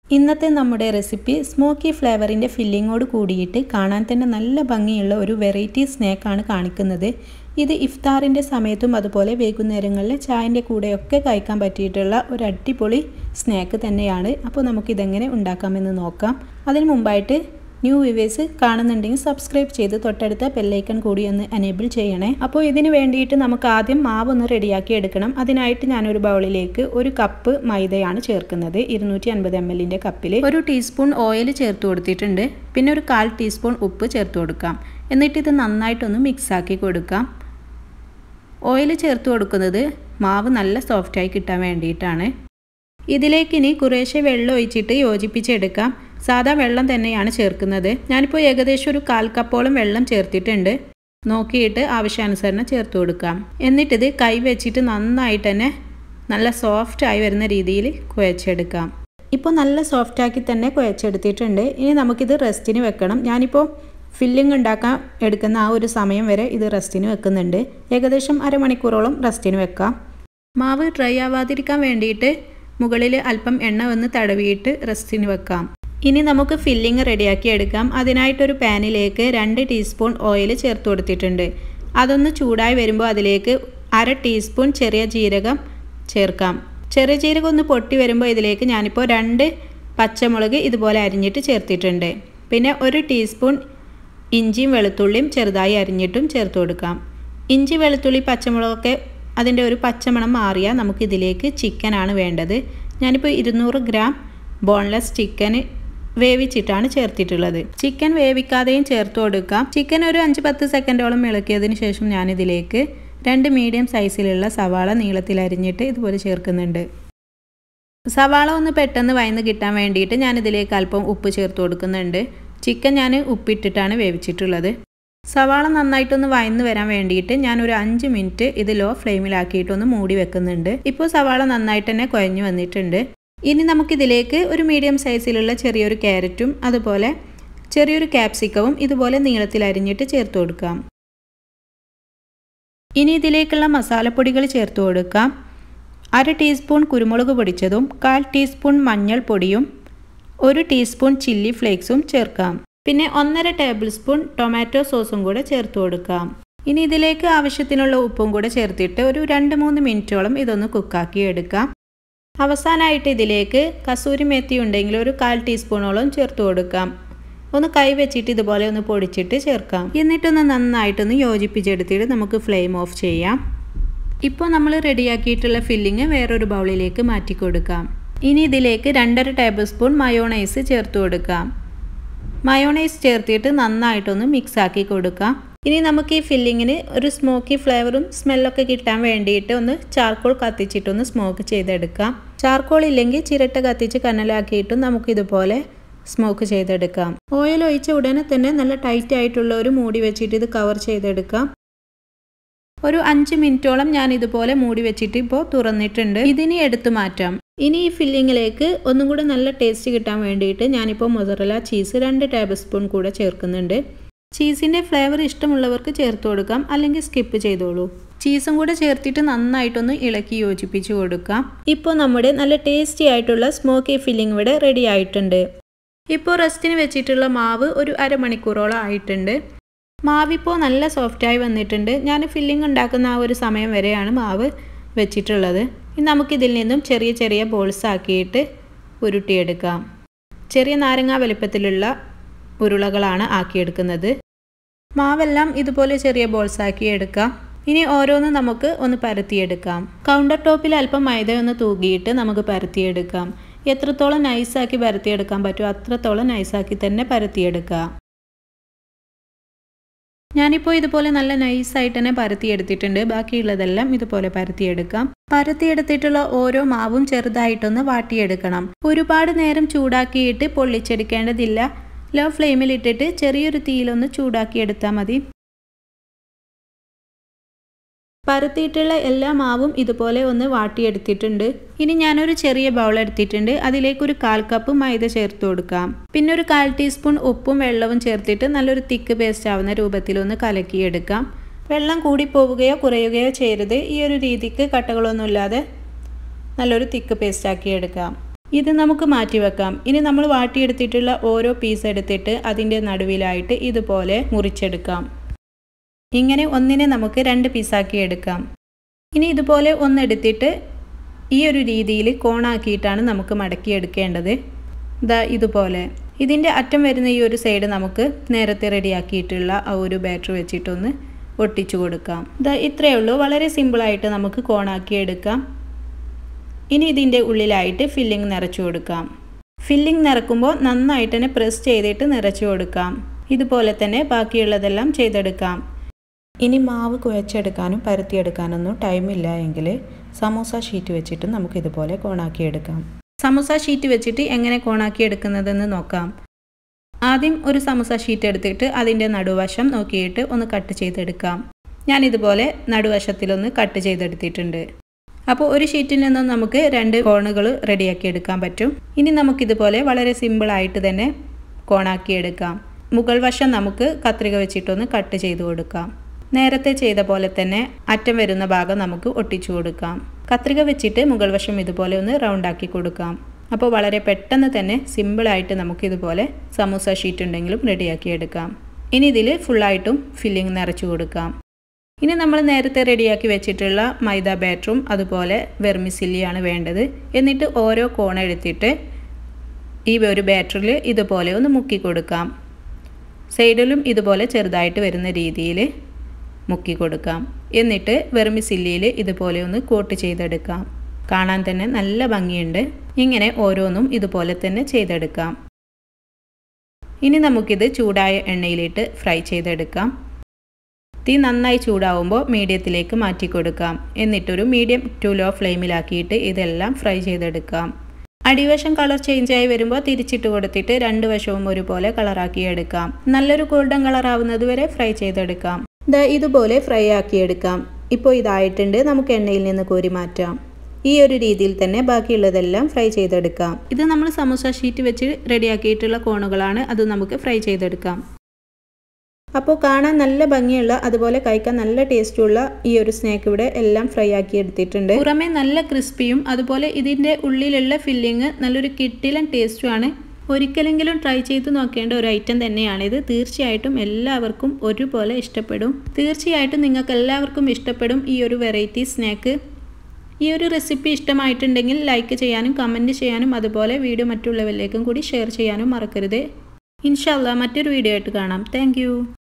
ഇന്നത്തെ നമ്മുടെ recipe smoky ഫ്ലേവറിൻ്റെ ഫില്ലിങ്ങോട് കൂടിയിട്ട് കാണാൻ തന്നെ നല്ല ഭംഗിയുള്ള ഒരു വെറൈറ്റി സ്നാക്കാണ് കാണിക്കുന്നത് ഇത് ഇഫ്താറിൻ്റെ സമയത്തും അതുപോലെ വൈകുന്നേരങ്ങളിൽ ചായൻ്റെ കൂടെയൊക്കെ കഴിക്കാൻ പറ്റിയിട്ടുള്ള ഒരു അടിപൊളി സ്നാക്ക് തന്നെയാണ് അപ്പോൾ നമുക്കിതെങ്ങനെ ഉണ്ടാക്കാമെന്ന് നോക്കാം അതിന് മുമ്പായിട്ട് ന്യൂ വ്യൂവേഴ്സ് കാണുന്നുണ്ടെങ്കിൽ സബ്സ്ക്രൈബ് ചെയ്ത് തൊട്ടടുത്ത ബെല്ലൈക്കൺ കൂടി ഒന്ന് എനേബിൾ ചെയ്യണേ അപ്പോൾ ഇതിന് വേണ്ടിയിട്ട് നമുക്ക് ആദ്യം മാവ് ഒന്ന് റെഡിയാക്കി എടുക്കണം അതിനായിട്ട് ഞാനൊരു ബൗളിലേക്ക് ഒരു കപ്പ് മൈദയാണ് ചേർക്കുന്നത് ഇരുന്നൂറ്റി അൻപത് എം എല്ലിൻ്റെ കപ്പിൽ ഒരു ടീസ്പൂൺ ഓയിൽ ചേർത്ത് കൊടുത്തിട്ടുണ്ട് പിന്നെ ഒരു കാൽ ടീസ്പൂൺ ഉപ്പ് ചേർത്ത് കൊടുക്കാം എന്നിട്ട് ഇത് നന്നായിട്ടൊന്ന് മിക്സാക്കി കൊടുക്കാം ഓയിൽ ചേർത്ത് കൊടുക്കുന്നത് മാവ് നല്ല സോഫ്റ്റായി കിട്ടാൻ വേണ്ടിയിട്ടാണ് ഇതിലേക്ക് ഇനി കുറേശ്ശെ വെള്ളം ഒഴിച്ചിട്ട് യോജിപ്പിച്ചെടുക്കാം സാധാ വെള്ളം തന്നെയാണ് ചേർക്കുന്നത് ഞാനിപ്പോൾ ഏകദേശം ഒരു കാൽ കപ്പോളം വെള്ളം ചേർത്തിട്ടുണ്ട് നോക്കിയിട്ട് ആവശ്യാനുസരണം ചേർത്ത് കൊടുക്കാം എന്നിട്ടിത് കൈ വെച്ചിട്ട് നന്നായിട്ട് തന്നെ നല്ല സോഫ്റ്റ് ആയി വരുന്ന രീതിയിൽ കുഴച്ചെടുക്കാം ഇപ്പോൾ നല്ല സോഫ്റ്റാക്കി തന്നെ കുഴച്ചെടുത്തിട്ടുണ്ട് ഇനി നമുക്കിത് റെസ്റ്റിന് വെക്കണം ഞാനിപ്പോൾ ഫില്ലിംഗ് ഉണ്ടാക്കാൻ എടുക്കുന്ന ആ ഒരു സമയം വരെ ഇത് റെസ്റ്റിന് വെക്കുന്നുണ്ട് ഏകദേശം അരമണിക്കൂറോളം റെസ്റ്റിന് വെക്കാം മാവ് ഡ്രൈ ആവാതിരിക്കാൻ വേണ്ടിയിട്ട് മുകളിൽ അല്പം എണ്ണ ഒന്ന് തടവിയിട്ട് റെസ്റ്റിന് വെക്കാം ഇനി നമുക്ക് ഫില്ലിംഗ് റെഡിയാക്കി എടുക്കാം അതിനായിട്ടൊരു പാനിലേക്ക് രണ്ട് ടീസ്പൂൺ ഓയിൽ ചേർത്ത് കൊടുത്തിട്ടുണ്ട് അതൊന്ന് ചൂടായി വരുമ്പോൾ അതിലേക്ക് അര ടീസ്പൂൺ ചെറിയ ജീരകം ചേർക്കാം ചെറിയ ജീരകം ഒന്ന് പൊട്ടി വരുമ്പോൾ ഇതിലേക്ക് ഞാനിപ്പോൾ രണ്ട് പച്ചമുളക് ഇതുപോലെ അരിഞ്ഞിട്ട് ചേർത്തിട്ടുണ്ട് പിന്നെ ഒരു ടീസ്പൂൺ ഇഞ്ചിയും വെളുത്തുള്ളിയും ചെറുതായി അരിഞ്ഞിട്ടും ചേർത്ത് കൊടുക്കാം ഇഞ്ചി വെളുത്തുള്ളി പച്ചമുളകൊക്കെ അതിൻ്റെ ഒരു പച്ചമണം മാറിയാൽ നമുക്കിതിലേക്ക് ചിക്കനാണ് വേണ്ടത് ഞാനിപ്പോൾ ഇരുന്നൂറ് ഗ്രാം ബോൺലെസ് ചിക്കന് വേവിച്ചിട്ടാണ് ചേർത്തിട്ടുള്ളത് ചിക്കൻ വേവിക്കാതെയും ചേർത്ത് കൊടുക്കാം ചിക്കൻ ഒരു അഞ്ച് പത്ത് സെക്കൻഡോളം ഇളക്കിയതിന് ശേഷം ഞാനിതിലേക്ക് രണ്ട് മീഡിയം സൈസിലുള്ള സവാള നീളത്തിൽ അരിഞ്ഞിട്ട് ഇതുപോലെ ചേർക്കുന്നുണ്ട് സവാള ഒന്ന് പെട്ടെന്ന് വയന്ന് കിട്ടാൻ വേണ്ടിയിട്ട് ഞാനിതിലേക്ക് അല്പം ഉപ്പ് ചേർത്ത് കൊടുക്കുന്നുണ്ട് ചിക്കൻ ഞാൻ ഉപ്പിട്ടിട്ടാണ് വേവിച്ചിട്ടുള്ളത് സവാള നന്നായിട്ടൊന്ന് വയന്ന് വരാൻ വേണ്ടിയിട്ട് ഞാൻ ഒരു അഞ്ച് മിനിറ്റ് ഇത് ലോ ഫ്ലെയിമിലാക്കിയിട്ടൊന്ന് മൂടി വെക്കുന്നുണ്ട് ഇപ്പോൾ സവാള നന്നായിട്ട് തന്നെ കുഴഞ്ഞു വന്നിട്ടുണ്ട് ഇനി നമുക്കിതിലേക്ക് ഒരു മീഡിയം സൈസിലുള്ള ചെറിയൊരു ക്യാരറ്റും അതുപോലെ ചെറിയൊരു ക്യാപ്സിക്കവും ഇതുപോലെ നീളത്തിൽ അരിഞ്ഞിട്ട് ചേർത്ത് കൊടുക്കാം ഇനി ഇതിലേക്കുള്ള മസാലപ്പൊടികൾ ചേർത്ത് കൊടുക്കാം അര ടീസ്പൂൺ കുരുമുളക് പൊടിച്ചതും കാൽ ടീസ്പൂൺ മഞ്ഞൾപ്പൊടിയും ഒരു ടീസ്പൂൺ ചില്ലി ഫ്ലേക്സും ചേർക്കാം പിന്നെ ഒന്നര ടേബിൾ സ്പൂൺ ടൊമാറ്റോ സോസും കൂടെ ചേർത്ത് കൊടുക്കാം ഇനി ഇതിലേക്ക് ആവശ്യത്തിനുള്ള ഉപ്പും കൂടെ ചേർത്തിട്ട് ഒരു രണ്ട് മൂന്ന് മിനിറ്റോളം ഇതൊന്ന് കുക്കാക്കി എടുക്കാം അവസാനമായിട്ട് ഇതിലേക്ക് കസൂരി മെത്തി ഉണ്ടെങ്കിൽ ഒരു കാൽ ടീസ്പൂണോളം ചേർത്ത് കൊടുക്കാം ഒന്ന് കൈ വെച്ചിട്ട് ഇതുപോലെ ഒന്ന് പൊടിച്ചിട്ട് ചേർക്കാം എന്നിട്ടൊന്ന് നന്നായിട്ടൊന്ന് യോജിപ്പിച്ചെടുത്തിട്ട് നമുക്ക് ഫ്ലെയിം ഓഫ് ചെയ്യാം ഇപ്പോൾ നമ്മൾ റെഡിയാക്കിയിട്ടുള്ള ഫില്ലിങ് വേറൊരു ബൗളിലേക്ക് മാറ്റി കൊടുക്കാം ഇനി ഇതിലേക്ക് രണ്ടര ടേബിൾ സ്പൂൺ മയോണൈസ് ചേർത്ത് കൊടുക്കാം മയോണൈസ് ചേർത്തിട്ട് നന്നായിട്ടൊന്ന് മിക്സ് ആക്കി കൊടുക്കാം ഇനി നമുക്ക് ഈ ഫില്ലിങ്ങിന് ഒരു സ്മോക്കി ഫ്ലേവറും സ്മെല്ലൊക്കെ കിട്ടാൻ വേണ്ടിയിട്ട് ഒന്ന് ചാർക്കോൾ കത്തിച്ചിട്ടൊന്ന് സ്മോക്ക് ചെയ്തെടുക്കാം ചാർക്കോൾ ഇല്ലെങ്കിൽ ചിരട്ട കത്തിച്ച് കനലാക്കിയിട്ടും നമുക്കിതുപോലെ സ്മോക്ക് ചെയ്തെടുക്കാം ഓയിൽ ഒഴിച്ച ഉടനെ തന്നെ നല്ല ടൈറ്റ് ആയിട്ടുള്ള ഒരു മൂടി വെച്ചിട്ട് ഇത് കവർ ചെയ്തെടുക്കാം ഒരു അഞ്ച് മിനിറ്റോളം ഞാൻ ഇതുപോലെ മൂടി വെച്ചിട്ട് ഇപ്പോൾ തുറന്നിട്ടുണ്ട് ഇതിനി എടുത്തു മാറ്റാം ഇനി ഈ ഫില്ലിങ്ങിലേക്ക് ഒന്നും കൂടെ നല്ല ടേസ്റ്റ് കിട്ടാൻ വേണ്ടിയിട്ട് ഞാനിപ്പോൾ മൊസറല ചീസ് രണ്ട് ടേബിൾ സ്പൂൺ കൂടെ ചേർക്കുന്നുണ്ട് ചീസിൻ്റെ ഫ്ലേവർ ഇഷ്ടമുള്ളവർക്ക് ചേർത്ത് കൊടുക്കാം അല്ലെങ്കിൽ സ്കിപ്പ് ചെയ്തോളൂ ചീസും കൂടെ ചേർത്തിട്ട് നന്നായിട്ടൊന്ന് ഇളക്കി യോജിപ്പിച്ച് കൊടുക്കാം ഇപ്പോൾ നമ്മുടെ നല്ല ടേസ്റ്റി ആയിട്ടുള്ള സ്മോക്കി ഫില്ലിംഗ് ഇവിടെ റെഡി ആയിട്ടുണ്ട് ഇപ്പോൾ റെസ്റ്റിന് വെച്ചിട്ടുള്ള മാവ് ഒരു അരമണിക്കൂറോളം ആയിട്ടുണ്ട് മാവിപ്പോൾ നല്ല സോഫ്റ്റായി വന്നിട്ടുണ്ട് ഞാൻ ഫില്ലിംഗ് ഉണ്ടാക്കുന്ന ആ ഒരു സമയം വരെയാണ് മാവ് വെച്ചിട്ടുള്ളത് ഇനി നമുക്കിതിൽ നിന്നും ചെറിയ ചെറിയ ബോൾസ് ആക്കിയിട്ട് ഉരുട്ടിയെടുക്കാം ചെറിയ നാരങ്ങ വലുപ്പത്തിലുള്ള ഉരുളകളാണ് ആക്കിയെടുക്കുന്നത് മാവെല്ലാം ഇതുപോലെ ചെറിയ ബോൾസ് ആക്കി എടുക്കാം ഇനി ഓരോന്ന് നമുക്ക് ഒന്ന് പരത്തിയെടുക്കാം കൗണ്ടർ ടോപ്പിൽ അല്പം മൈദ ഒന്ന് തൂകിയിട്ട് നമുക്ക് പരത്തിയെടുക്കാം എത്രത്തോളം നൈസാക്കി പരത്തിയെടുക്കാൻ പറ്റുമോ അത്രത്തോളം നൈസാക്കി തന്നെ പരത്തിയെടുക്കുക ഞാനിപ്പോൾ ഇതുപോലെ നല്ല നൈസായിട്ട് തന്നെ പരത്തിയെടുത്തിട്ടുണ്ട് ബാക്കിയുള്ളതെല്ലാം ഇതുപോലെ പരത്തിയെടുക്കാം പരത്തിയെടുത്തിട്ടുള്ള ഓരോ മാവും ചെറുതായിട്ടൊന്ന് വാട്ടിയെടുക്കണം ഒരുപാട് നേരം ചൂടാക്കിയിട്ട് പൊള്ളിച്ചെടുക്കേണ്ടതില്ല ലോ ഫ്ലെയിമിൽ ഇട്ടിട്ട് ചെറിയൊരു തീയിലൊന്ന് ചൂടാക്കിയെടുത്താൽ മതി പരത്തിയിട്ടുള്ള എല്ലാ മാവും ഇതുപോലെ ഒന്ന് വാട്ടിയെടുത്തിട്ടുണ്ട് ഇനി ഞാനൊരു ചെറിയ ബൗൾ എടുത്തിട്ടുണ്ട് അതിലേക്ക് ഒരു കാൽ കപ്പ് മൈദ ചേർത്ത് കൊടുക്കാം പിന്നെ ഒരു കാൽ ടീസ്പൂൺ ഉപ്പും വെള്ളവും ചേർത്തിട്ട് നല്ലൊരു തിക്ക് പേസ്റ്റ് ആവുന്ന രൂപത്തിലൊന്ന് കലക്കിയെടുക്കാം വെള്ളം കൂടി പോവുകയോ കുറയുകയോ ചെയ്യരുത് ഈ ഒരു രീതിക്ക് കട്ടകളൊന്നുമില്ലാതെ നല്ലൊരു തിക്ക് പേസ്റ്റ് ആക്കി എടുക്കാം ഇത് നമുക്ക് മാറ്റി വെക്കാം ഇനി നമ്മൾ വാട്ടിയെടുത്തിട്ടുള്ള ഓരോ പീസ് എടുത്തിട്ട് അതിൻ്റെ നടുവിലായിട്ട് ഇതുപോലെ മുറിച്ചെടുക്കാം ഇങ്ങനെ ഒന്നിനെ നമുക്ക് രണ്ട് പീസാക്കി എടുക്കാം ഇനി ഇതുപോലെ ഒന്നെടുത്തിട്ട് ഈ ഒരു രീതിയിൽ കോണാക്കിയിട്ടാണ് നമുക്ക് മടക്കിയെടുക്കേണ്ടത് ദാ ഇതുപോലെ ഇതിൻ്റെ അറ്റം വരുന്ന ഈ ഒരു സൈഡ് നമുക്ക് നേരത്തെ റെഡിയാക്കിയിട്ടുള്ള ആ ഒരു ബാറ്റർ വെച്ചിട്ടൊന്ന് ഒട്ടിച്ചു കൊടുക്കാം ദാ ഇത്രയേ ഉള്ളൂ വളരെ സിമ്പിളായിട്ട് നമുക്ക് കോണാക്കി എടുക്കാം ഇനി ഇതിൻ്റെ ഉള്ളിലായിട്ട് ഫില്ലിംഗ് നിറച്ചു കൊടുക്കാം ഫില്ലിംഗ് നിറക്കുമ്പോൾ നന്നായിട്ട് തന്നെ പ്രസ് ചെയ്തിട്ട് നിറച്ചു കൊടുക്കാം ഇതുപോലെ തന്നെ ബാക്കിയുള്ളതെല്ലാം ചെയ്തെടുക്കാം ഇനി മാവ് കുഴച്ചെടുക്കാനും പരത്തിയെടുക്കാനൊന്നും ടൈമില്ല എങ്കിൽ സമോസ ഷീറ്റ് വെച്ചിട്ട് നമുക്ക് ഇതുപോലെ കോണാക്കിയെടുക്കാം സമോസ ഷീറ്റ് വെച്ചിട്ട് എങ്ങനെ കോണാക്കി എടുക്കുന്നതെന്ന് നോക്കാം ആദ്യം ഒരു സമോസ ഷീറ്റ് എടുത്തിട്ട് അതിൻ്റെ നടുവശം നോക്കിയിട്ട് ഒന്ന് കട്ട് ചെയ്തെടുക്കാം ഞാൻ ഇതുപോലെ നടുവശത്തിലൊന്ന് കട്ട് ചെയ്തെടുത്തിട്ടുണ്ട് അപ്പോൾ ഒരു ഷീറ്റിൽ നിന്നും നമുക്ക് രണ്ട് കോണുകൾ റെഡിയാക്കി എടുക്കാൻ പറ്റും ഇനി നമുക്കിതുപോലെ വളരെ സിമ്പിളായിട്ട് തന്നെ കോണാക്കി എടുക്കാം മുകൾ വശം നമുക്ക് കത്രിക വെച്ചിട്ടൊന്ന് കട്ട് ചെയ്ത് കൊടുക്കാം നേരത്തെ ചെയ്ത പോലെ തന്നെ അറ്റം വരുന്ന ഭാഗം നമുക്ക് ഒട്ടിച്ചു കൊടുക്കാം കത്രിക വെച്ചിട്ട് മുകൾ വശം ഇതുപോലെ ഒന്ന് റൗണ്ടാക്കി കൊടുക്കാം അപ്പോൾ വളരെ പെട്ടെന്ന് തന്നെ സിമ്പിളായിട്ട് നമുക്ക് ഇതുപോലെ സമൂസ ഷീറ്റ് ഉണ്ടെങ്കിലും റെഡിയാക്കി എടുക്കാം ഇനി ഇതിൽ ഫുള്ളായിട്ടും ഫില്ലിംഗ് നിറച്ചു കൊടുക്കാം ഇനി നമ്മൾ നേരത്തെ റെഡിയാക്കി വെച്ചിട്ടുള്ള മൈദ ബാറ്ററും അതുപോലെ വെർമിസില്ലിയാണ് വേണ്ടത് എന്നിട്ട് ഓരോ കോൺ എടുത്തിട്ട് ഈ ഒരു ബാറ്ററിൽ ഇതുപോലെ ഒന്ന് മുക്കി കൊടുക്കാം സൈഡിലും ഇതുപോലെ ചെറുതായിട്ട് വരുന്ന രീതിയിൽ മുക്കി കൊടുക്കാം എന്നിട്ട് വെർമിസില്ലിയിൽ ഇതുപോലെ ഒന്ന് കോട്ട് ചെയ്തെടുക്കാം കാണാൻ തന്നെ നല്ല ഭംഗിയുണ്ട് ഇങ്ങനെ ഓരോന്നും ഇതുപോലെ തന്നെ ചെയ്തെടുക്കാം ഇനി നമുക്കിത് ചൂടായ എണ്ണയിലിട്ട് ഫ്രൈ ചെയ്തെടുക്കാം തീ നന്നായി ചൂടാവുമ്പോൾ മീഡിയത്തിലേക്ക് മാറ്റി കൊടുക്കാം എന്നിട്ടൊരു മീഡിയം ടു ലോ ഫ്ലെയിമിലാക്കിയിട്ട് ഇതെല്ലാം ഫ്രൈ ചെയ്തെടുക്കാം അടിവശം കളർ ചേഞ്ച് ആയി വരുമ്പോൾ തിരിച്ചിട്ട് കൊടുത്തിട്ട് രണ്ട് വശവും ഒരുപോലെ കളറാക്കി എടുക്കാം നല്ലൊരു ഗോൾഡൻ കളർ ആവുന്നത് വരെ ഫ്രൈ ചെയ്തെടുക്കാം ദാ ഇതുപോലെ ഫ്രൈ ആക്കിയെടുക്കാം ഇപ്പോൾ ഇതായിട്ടുണ്ട് നമുക്ക് എണ്ണയിൽ നിന്ന് കോരി മാറ്റാം ഈ ഒരു രീതിയിൽ തന്നെ ബാക്കിയുള്ളതെല്ലാം ഫ്രൈ ചെയ്തെടുക്കാം ഇത് നമ്മൾ സമോസ ഷീറ്റ് വെച്ച് റെഡിയാക്കിയിട്ടുള്ള കോണുകളാണ് അത് നമുക്ക് ഫ്രൈ ചെയ്തെടുക്കാം അപ്പോൾ കാണാൻ നല്ല ഭംഗിയുള്ള അതുപോലെ കഴിക്കാൻ നല്ല ടേസ്റ്റുള്ള ഈ ഒരു സ്നാക്ക് ഇവിടെ എല്ലാം ഫ്രൈ ആക്കി എടുത്തിട്ടുണ്ട് പുറമെ നല്ല ക്രിസ്പിയും അതുപോലെ ഇതിൻ്റെ ഉള്ളിലുള്ള ഫില്ലിങ് നല്ലൊരു കിട്ടിലൻ ടേസ്റ്റുമാണ് ഒരിക്കലെങ്കിലും ട്രൈ ചെയ്ത് നോക്കേണ്ട ഒരു ഐറ്റം തന്നെയാണിത് തീർച്ചയായിട്ടും എല്ലാവർക്കും ഒരുപോലെ ഇഷ്ടപ്പെടും തീർച്ചയായിട്ടും നിങ്ങൾക്ക് എല്ലാവർക്കും ഇഷ്ടപ്പെടും ഈ ഒരു വെറൈറ്റി സ്നാക്ക് ഈ ഒരു റെസിപ്പി ഇഷ്ടമായിട്ടുണ്ടെങ്കിൽ ലൈക്ക് ചെയ്യാനും കമൻറ്റ് ചെയ്യാനും അതുപോലെ വീഡിയോ മറ്റുള്ളവരിലേക്കും കൂടി ഷെയർ ചെയ്യാനും മറക്കരുത് ഇൻഷാല്ല മറ്റൊരു വീഡിയോ ആയിട്ട് കാണാം താങ്ക്